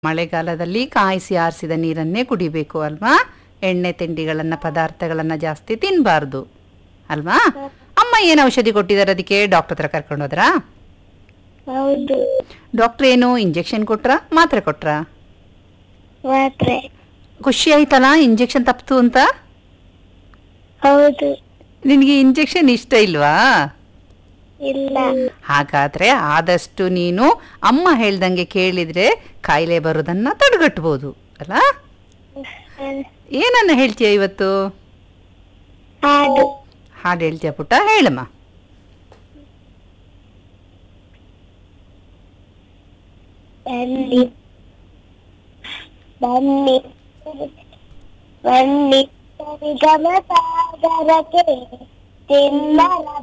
ಮಳೆಗಾಲದಲ್ಲಿ ಕಾಯಿಸಿ ಆರಿಸಿದ ನೀರನ್ನೇ ಕುಡಿಬೇಕು ಅಲ್ವಾ ಎಣ್ಣೆ ತಿಂಡಿಗಳನ್ನ ಪದಾರ್ಥಗಳನ್ನ ಜಾಸ್ತಿ ತಿನ್ನಬಾರ್ದು ಅಲ್ವಾ ಅಮ್ಮ ಏನು ಔಷಧಿ ಕೊಟ್ಟಿದ್ದಾರೆ ಅದಕ್ಕೆ ಡಾಕ್ಟರ್ ಹತ್ರ ಕರ್ಕೊಂಡು ಹೋದ್ರಾ ಹೌದು ಡಾಕ್ಟರ್ ಏನು ಇಂಜೆಕ್ಷನ್ ಕೊಟ್ರಾ ಮಾತ್ರೆ ಕೊಟ್ರಾ ಮಾತ್ರೆ ಖುಷಿ ಆಯ್ತಲ್ಲ ಇಂಜೆಕ್ಷನ್ ತಪ್ತು ಅಂತ ಹೌದು ನಿನಗೆ ಇಂಜೆಕ್ಷನ್ ಇಷ್ಟ ಇಲ್ವಾ ಇಲ್ಲ ಹಾಗಾದ್ರೆ ಆದಷ್ಟು ನೀನು ಅಮ್ಮ ಹೇಳ್ದಂಗೆ ಕೇಳಿದ್ರೆ ಕಾಯಿಲೆ ಬರೋದನ್ನ ತಡೆಗಟ್ಬೋದು ಅಲ್ಲ ಏನನ್ನ ಹೇಳ್ತೀಯ ಇವತ್ತು ಹಾಡು ಹಾಡು ಹೇಳ್ತೀಯ ಪುಟ್ಟ ಹೇಳಮ್ಮ ಬನ್ನಿ ಬನ್ನಿ ಬನ್ನಿ ಗಮ ಸಾಗರಕ್ಕೆ ತಿನ್ನಲ